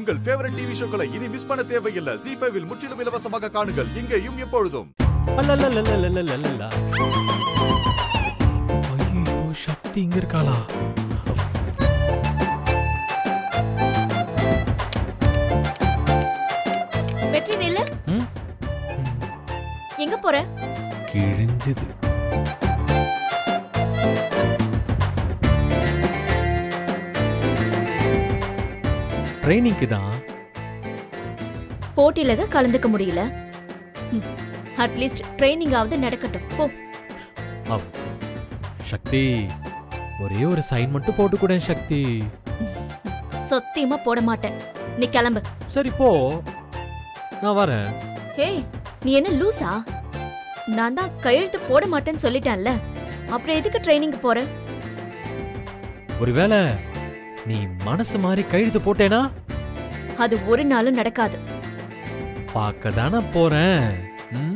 உங்கள் favourite TV ஷோக்களை இனி miss பண்ண தேவையில்லை ஜி ஃபைவில் முற்றிலும் இலவசமாக காணுங்கள் இங்கேயும் எப்பொழுதும் அல்லல்லல்லல்லல்லல்லல்லல்லா. ஐயோ சக்தி இங்க இருக்காளா வெற்றி நில்லு ம்? எங்க போற கிழிஞ்சுது ட்ரைனிங்க்கு தான் போட்டியில தான் கலந்துக்க முடியல அட்லீஸ்ட் ட்ரைனிங் ஆவது நடக்கட்டும் போ அவ். சக்தி ஒரே ஒரு சைன் மட்டும் போட்டு கூட சக்தி சத்தியமா போட மாட்டேன் நீ கிளம்பு சரி போ நான் வரேன் ஹே நீ என்ன லூசா நான் தான் கையெழுத்து போட மாட்டேன்னு சொல்லிட்டேன்ல அப்புறம் எதுக்கு ட்ரைனிங் போற ஒருவேளை நீ மனசு மாதிரி கையெழுத்து போட்டேனா அது ஒரு நாளும் நடக்காது பார்க்க தானே போறேன் ம்?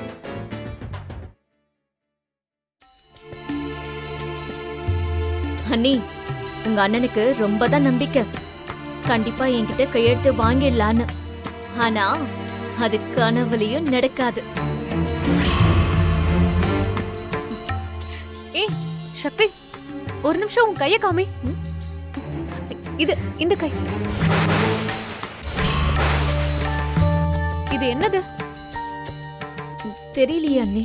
அண்ணி உங்க அண்ணனுக்கு ரொம்ப தான் நம்பிக்கை கண்டிப்பா என்கிட்ட கையெழுத்து வாங்கிடலான்னு ஆனா அது கனவுலயும் நடக்காது ஏய் சக்தி ஒரு நிமிஷம் உன் கைய காமி ம்? இது இந்த கை இது என்னது தெரியலையே அண்ணி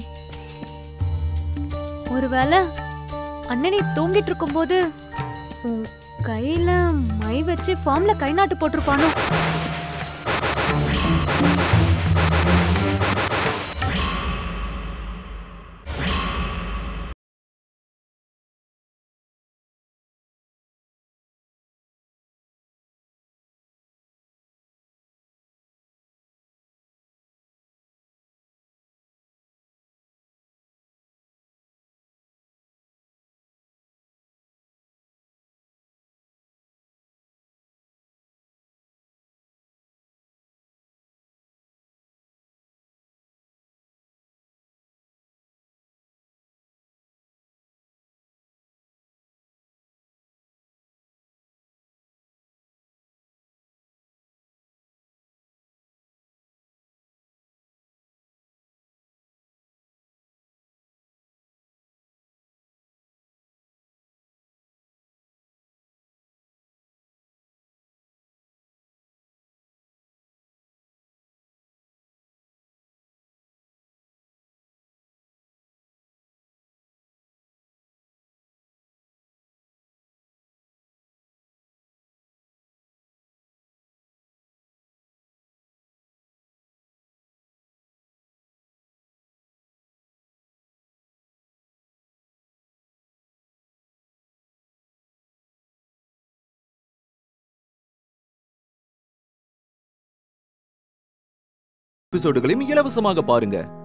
ஒருவேளை அண்ணனை தூங்கிட்டு இருக்கும்போது உன் கையில மை வச்சு ஃபார்ம்ல கை நாட்டு போட்டிருப்பானோ எபிசோடுகளையும் இலவசமாக பாருங்க